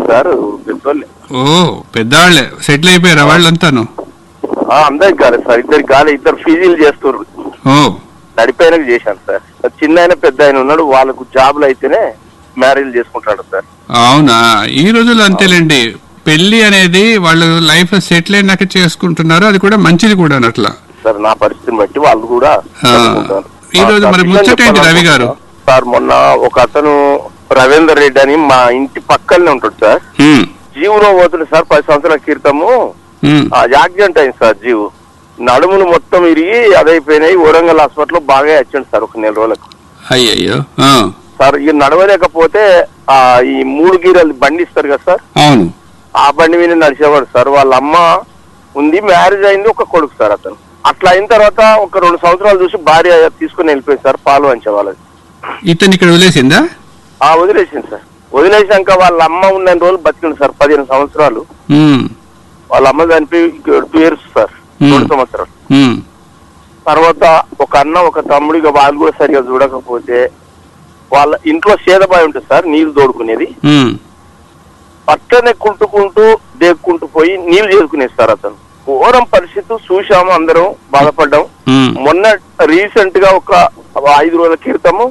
Sir పెద్దోళ్ళే ఓ పెద్దవాళ్లే settle అయిపోయారా వాళ్ళంతాను ఆ, అందరికి కాలేదు సార్ ఇద్దరికి కాలే ఇద్దరు ఫీజీలు చేస్తున్నారు ఓ నడిపోయినకు చేశాను సార్ చిన్న ఆయన పెద్ద ఆయన ఉన్నాడు వాళ్ళకు జాబులు అయితేనే మ్యారేజ్ చేసుకుంటాడు సార్ అవునా ఈ రోజుల్లో అంతేలేండి పెళ్లి అనేది వాళ్ళు లైఫ్ లో సెటిల్ అయినాక చేసుకుంటున్నారు అది కూడా మంచిది కూడా అట్లా సార్ నా పరిస్థితిని బట్టి వాళ్ళు కూడా ఆ, చేసుకుంటారు. ఈ రోజు ఆ, మరి సార్, ముచ్చట ఏంటి రవి గారు? సార్ మొన్న ఒక అతను రవీందర్ రెడ్డి అని మా ఇంటి పక్కనే ఉంటాడు సార్ ఉమ్, జీవులో పోతుంది సార్ పది సంవత్సరాల క్రితము ఉమ్, ఆ యాక్సిడెంట్ అయింది సార్ జీవు నడుములు మొత్తం ఇరిగి అదైపోయినాయి వరంగల్ హాస్పిటల్ బాగా వచ్చాడు సార్ ఒక నెల రోజులకు అయ్యయ్యో ఆ, సార్ ఇక నడవలేకపోతే ఆ ఈ మూడు గీరలు బండి ఇస్తారు కదా సార్ అవును ఆ బండి మీద నడిచేవాడు సార్ వాళ్ళ అమ్మ ఉంది మ్యారేజ్ అయింది ఒక కొడుకు సార్ అతను అట్లా అయిన తర్వాత ఒక రెండు సంవత్సరాలు చూసి భార్య తీసుకుని వెళ్ళిపోయింది సార్ పాలు వంచే వాళ్ళది ఇతను ఇక్కడ వదిలేసిందా ఆ వదిలేసింది సార్ వదిలేసాక వాళ్ళ అమ్మ ఉన్న రోజులు బతికింది సార్ పదిహేను సంవత్సరాలు ఉమ్, వాళ్ళ అమ్మ చనిపోయి టూ ఇయర్స్ సార్ Hmm. రెండు సంవత్సరాలు ఉమ్, తర్వాత ఒక అన్న ఒక తమ్ముడు ఇక వాళ్ళు కూడా సరిగా చూడకపోతే వాళ్ళ ఇంట్లో సేదబాయి ఉంటుంది సార్ నీళ్లు తోడుకునేది ఉమ్, పక్కనే కుంటుకుంటూ దేక్కుంటూ పోయి నీళ్లు చేసుకునేది సార్ అతను ఘోరం పరిస్థితి చూసాము అందరం బాధపడ్డాం ఉమ్. మొన్న రీసెంట్ గా ఒక ఐదు రోజుల క్రితము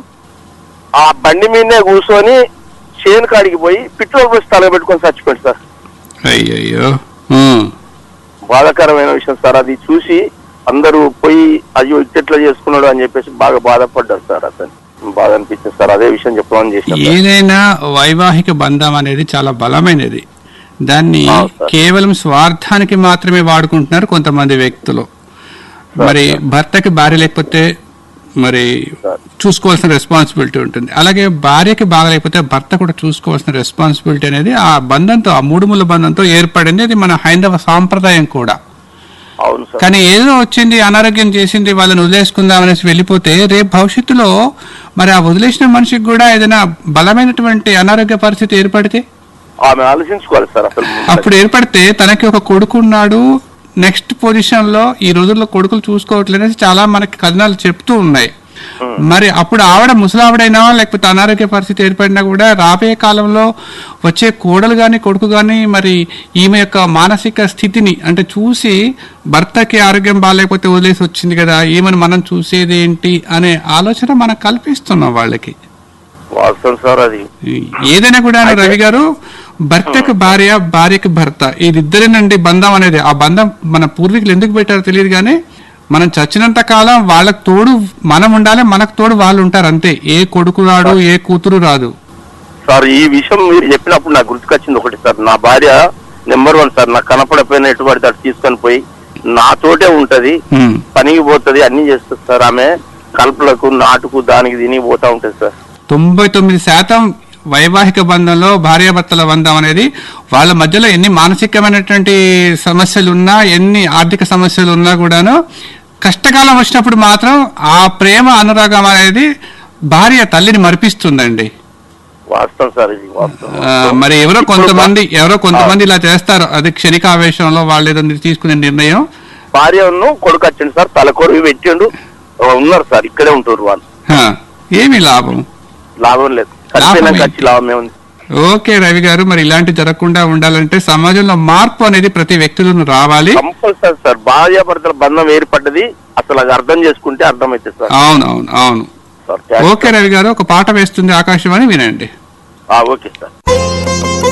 ఆ బండి మీదనే కూర్చొని చేను కాడికి పోయి పెట్రోల్ పోసి తలగబెట్టుకొని చచ్చిపోయాడు సార్ అయ్యయ్యో ఉమ్, బాధాకరమైన విషయం సార్ అది చూసి అందరూ పోయి అయ్యో ఇట్లా చేసుకున్నాడు అని చెప్పేసి బాగా బాధపడ్డారు సార్ అతను బాధ అనిపించింది సార్ అదే విషయం చెప్పమని చేసిన ఏదైనా వైవాహిక బంధం అనేది చాలా బలమైనది దాన్ని అవును సార్. కేవలం స్వార్థానికి మాత్రమే వాడుకుంటున్నారు కొంతమంది వ్యక్తులు మరి భర్తకి భార్య లేకపోతే మరి సార్. చూసుకోవాల్సిన రెస్పాన్సిబిలిటీ ఉంటుంది అలాగే భార్యకి బాగలేకపోతే భర్త కూడా చూసుకోవాల్సిన రెస్పాన్సిబిలిటీ అనేది ఆ బంధంతో ఆ మూడు ముళ్ళ బంధంతో ఏర్పడింది అది మన హైందవ సాంప్రదాయం కూడా అవును సార్ కానీ ఏదో వచ్చింది అనారోగ్యం చేసింది వాళ్ళని వదిలేసుకుందాం అనేసి వెళ్ళిపోతే రేపు భవిష్యత్తులో మరి ఆ వదిలేసిన మనిషికి కూడా ఏదైనా బలమైనటువంటి అనారోగ్య పరిస్థితి ఏర్పడితే ఆమె ఆలోచించుకోవాలి సార్ అసలు అప్పుడు ఏర్పడితే తనకి ఒక కొడుకు ఉన్నాడు నెక్స్ట్ పొజిషన్ లో ఈ రోజుల్లో కొడుకులు చూసుకోవట్లేదని చాలా మనకి కథనాలు చెప్తూ ఉన్నాయి మరి అప్పుడు ఆవిడ ముసలావిడైనా లేకపోతే అనారోగ్య పరిస్థితి ఏర్పడినా కూడా రాబోయే కాలంలో వచ్చే కోడలు గాని కొడుకు గాని మరి ఈమె యొక్క మానసిక స్థితిని అంటే చూసి భర్తకి ఆరోగ్యం బాగాలేకపోతే వదిలేసి వచ్చింది కదా ఈమెను మనం చూసేది ఏంటి అనే ఆలోచన మనం కల్పిస్తున్నాం వాళ్ళకి వాస్తవం సార్ అది ఏదైనా కూడా రవి గారు భర్తకు భార్య భార్యకు భర్త ఇదిద్దరేనండి బంధం అనేది ఆ బంధం మన పూర్వీకులు ఎందుకు పెట్టారో తెలియదు కానీ మనం చచ్చినంత కాలం వాళ్ళకు తోడు మనం ఉండాలి మనకు తోడు వాళ్ళు ఉంటారు అంతే ఏ కొడుకు రాడు ఏ కూతురు రాదు సార్ ఈ విషయం మీరు చెప్పినప్పుడు నాకు గుర్తుకొచ్చింది ఒకటి సార్ నా భార్య నెంబర్ వన్ సార్ నాకు కనపడపోయిన ఎటువంటి అటు తీసుకొని పోయి నాతోటే ఉంటది హ్మ్. పనికి పోతుంది అన్ని చేస్తుంది సార్ ఆమె కలుపులకు నాటుకు దానికి దీనికి పోతా ఉంటది సార్ తొంభై తొమ్మిది శాతం వైవాహిక బంధంలో భార్యాభర్తల బంధం అనేది వాళ్ళ మధ్యలో ఎన్ని మానసికమైనటువంటి సమస్యలు ఉన్నా ఎన్ని ఆర్థిక సమస్యలు ఉన్నా కూడాను కష్టకాలం వచ్చినప్పుడు మాత్రం ఆ ప్రేమ అనురాగం అనేది భార్య తల్లిని మరిపిస్తుందండి వాస్తవం సార్ ఇది వాస్తవం ఆ, మరి ఎవరో కొంతమంది ఎవరో కొంతమంది ఇలా చేస్తారు అది క్షణికావేశంలో వాళ్ళు ఏదో తీసుకునే నిర్ణయం భార్యను కొడుకు వచ్చిండు సార్ తలకొరివి పెట్టిండు ఆ, ఉన్నారు సార్ ఇక్కడే ఉంటారు వాళ్ళు హ, ఏమి లాభం లాభం లేదు చనిపోయినాక లాభం వచ్చి లాభమే ఉంది ఓకే రవి గారు మరి ఇలాంటి జరగకుండా ఉండాలంటే సమాజంలో మార్పు అనేది ప్రతి వ్యక్తులను రావాలి కంపల్సరీ సార్ భార్యాభర్తల బంధం ఏర్పడ్డది అసలు అది అర్థం చేసుకుంటే అర్థమైతే సార్ అవును అవును అవును సార్ థాంక్స్ ఓకే రవి గారు ఒక పాట వేస్తుంది ఆకాశవాణి వినండి సార్. ఆ, ఓకే సార్